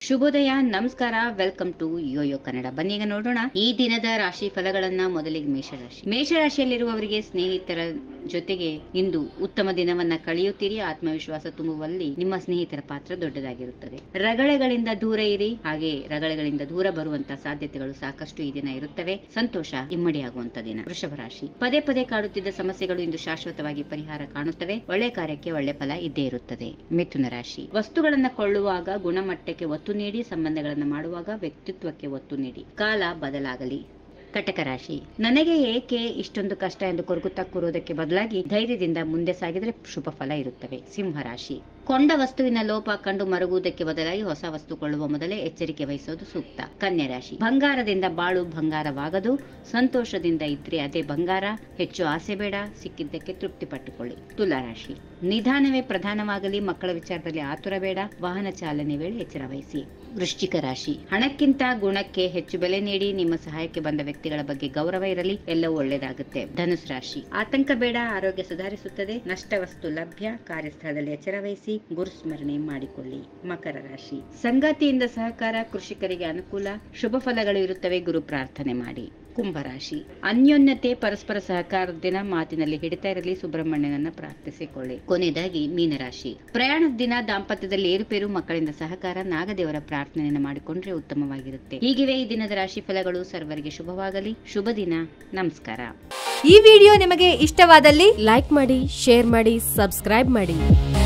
ಶುಭೋದಯ ನಮಸ್ಕಾರ welcome to Yoyo Kannada ಬನ್ನಿ ಈಗ ನೋಡೋಣ ಈ ದಿನದ ರಾಶಿ ಫಲಗಳನ್ನ ಮೊದಲಿಗೆ ಮೇಷರಾಶಿ ಮೇಷರಾಶಿಯಲ್ಲಿರುವವರಿಗೆ ಸ್ನೇಹಿತರ ಜೊತೆಗೆ ಇಂದು ಉತ್ತಮ ದಿನವನ್ನ ಕಳೆಯುತ್ತೀರಿ ಆತ್ಮವಿಶ್ವಾಸ ತುಂಬುವಲ್ಲಿ ನಿಮ್ಮ ಸ್ನೇಹಿತರ ಪಾತ್ರ ದೊಡ್ಡದಾಗಿರುತ್ತದೆ ರಗಳೆಗಳಿಂದ ದೂರ ಇರಿ ಹಾಗೆ ರಗಳೆಗಳಿಂದ ದೂರ ಬರುವಂತ ಸಾಧ್ಯತೆಗಳು ಸಾಕಷ್ಟು ಈ ದಿನ ಇರುತ್ತವೆ ಸಂತೋಷ ಇಮ್ಮಡಿಯಾಗುವಂತ ದಿನ ವೃಷಭ ರಾಶಿ ಪದೇ ಪದೇ ಕಾಡುತ್ತಿದ್ದ ಸಮಸ್ಯೆಗಳು ಇಂದು ಶಾಶ್ವತವಾಗಿ ಪರಿಹಾರ ಕಾಣುತ್ತವೆ ಒಳ್ಳೆ ಕಾರ್ಯಕ್ಕೆ ಒಳ್ಳೆ ಫಲ ಇದ್ದೇ ಇರುತ್ತದೆ ಮಿಥುನ ರಾಶಿ ವಸ್ತುಗಳನ್ನ ಕೊಳ್ಳುವಾಗ ಗುಣಮಟ್ಟಕ್ಕೆ ಒತ್ತು ನೀಡಿ ಸಂಬಂಧಗಳನ್ನ ಮಾಡುವಾಗ ವ್ಯಕ್ತಿತ್ವಕ್ಕೆ ಒತ್ತು ನೀಡಿ ಕಾಲ ಬದಲಾಗಲಿ ಕಟಕ ರಾಶಿ ನನಗೆ ಏಕೆ ಇಷ್ಟೊಂದು ಕಷ್ಟ ಎಂದು ಕೊರಗುತ್ತಾ ಕೂರೋದಕ್ಕೆ ಬದಲಾಗಿ ಧೈರ್ಯದಿಂದ ಮುಂದೆ ಸಾಗಿದರೆ ಶುಭ ಫಲ ಇರುತ್ತವೆ ಸಿಂಹ ರಾಶಿ ಕೊಂಡ ವಸ್ತುವಿನ ಲೋಪ ಕಂಡು ಮರುಗುವುದಕ್ಕೆ ಬದಲಾಗಿ ಹೊಸ ವಸ್ತು ಕೊಳ್ಳುವ ಮೊದಲೇ ಎಚ್ಚರಿಕೆ ವಹಿಸೋದು ಸೂಕ್ತ ಕನ್ಯಾ ರಾಶಿ ಬಂಗಾರದಿಂದ ಬಾಳು ಬಂಗಾರವಾಗದು ಸಂತೋಷದಿಂದ ಇದ್ರೆ ಅದೇ ಬಂಗಾರ ಹೆಚ್ಚು ಆಸೆ ಬೇಡ ಸಿಕ್ಕಿದ್ದಕ್ಕೆ ತೃಪ್ತಿ ಪಟ್ಟುಕೊಳ್ಳಿ ತುಲಾ ರಾಶಿ ನಿಧಾನವೇ ಪ್ರಧಾನವಾಗಲಿ ಮಕ್ಕಳ ವಿಚಾರದಲ್ಲಿ ಆತುರ ಬೇಡ ವಾಹನ ಚಾಲನೆ ವೇಳೆ ಎಚ್ಚರ ವಹಿಸಿ ವೃಶ್ಚಿಕ ರಾಶಿ ಹಣಕ್ಕಿಂತ ಗುಣಕ್ಕೆ ಹೆಚ್ಚು ಬೆಲೆ ನೀಡಿ ನಿಮ್ಮ ಸಹಾಯಕ್ಕೆ ಬಂದ ವ್ಯಕ್ತಿಗಳ ಬಗ್ಗೆ ಗೌರವ ಇರಲಿ ಎಲ್ಲವೂ ಒಳ್ಳೆಯದಾಗುತ್ತೆ ಧನುಸ್ ರಾಶಿ ಆತಂಕ ಬೇಡ ಆರೋಗ್ಯ ಸುಧಾರಿಸುತ್ತದೆ ನಷ್ಟ ವಸ್ತು ಲಭ್ಯ ಕಾರ್ಯಸ್ಥಳದಲ್ಲಿ ಎಚ್ಚರ ವಹಿಸಿ ಗುರುಸ್ಮರಣೆ ಮಾಡಿಕೊಳ್ಳಿ ಮಕರ ರಾಶಿ ಸಂಗಾತಿಯಿಂದ ಸಹಕಾರ ಕೃಷಿಕರಿಗೆ ಅನುಕೂಲ ಶುಭ ಫಲಗಳು ಇರುತ್ತವೆ ಗುರು ಪ್ರಾರ್ಥನೆ ಮಾಡಿ ಕುಂಭರಾಶಿ ಅನ್ಯೋನ್ಯತೆ ಪರಸ್ಪರ ಸಹಕಾರದ ದಿನ ಮಾತಿನಲ್ಲಿ ಹಿಡಿತಾ ಇರಲಿ ಸುಬ್ರಹ್ಮಣ್ಯನನ್ನ ಪ್ರಾರ್ಥಿಸಿಕೊಳ್ಳಿ ಕೊನೆಯದಾಗಿ ಮೀನರಾಶಿ ಪ್ರಯಾಣದ ದಿನ ದಾಂಪತ್ಯದಲ್ಲಿ ಏರುಪೇರು ಮಕ್ಕಳಿಂದ ಸಹಕಾರ ನಾಗದೇವರ ಪ್ರಾರ್ಥನೆಯನ್ನು ಮಾಡಿಕೊಂಡ್ರೆ ಉತ್ತಮವಾಗಿರುತ್ತೆ ಹೀಗಿವೆ ಈ ದಿನದ ರಾಶಿ ಫಲಗಳು ಸರ್ವರಿಗೆ ಶುಭವಾಗಲಿ ಶುಭ ದಿನ ನಮಸ್ಕಾರ ಈ ವಿಡಿಯೋ ನಿಮಗೆ ಇಷ್ಟವಾದಲ್ಲಿ ಲೈಕ್ ಮಾಡಿ ಶೇರ್ ಮಾಡಿ ಸಬ್ಸ್ಕ್ರೈಬ್ ಮಾಡಿ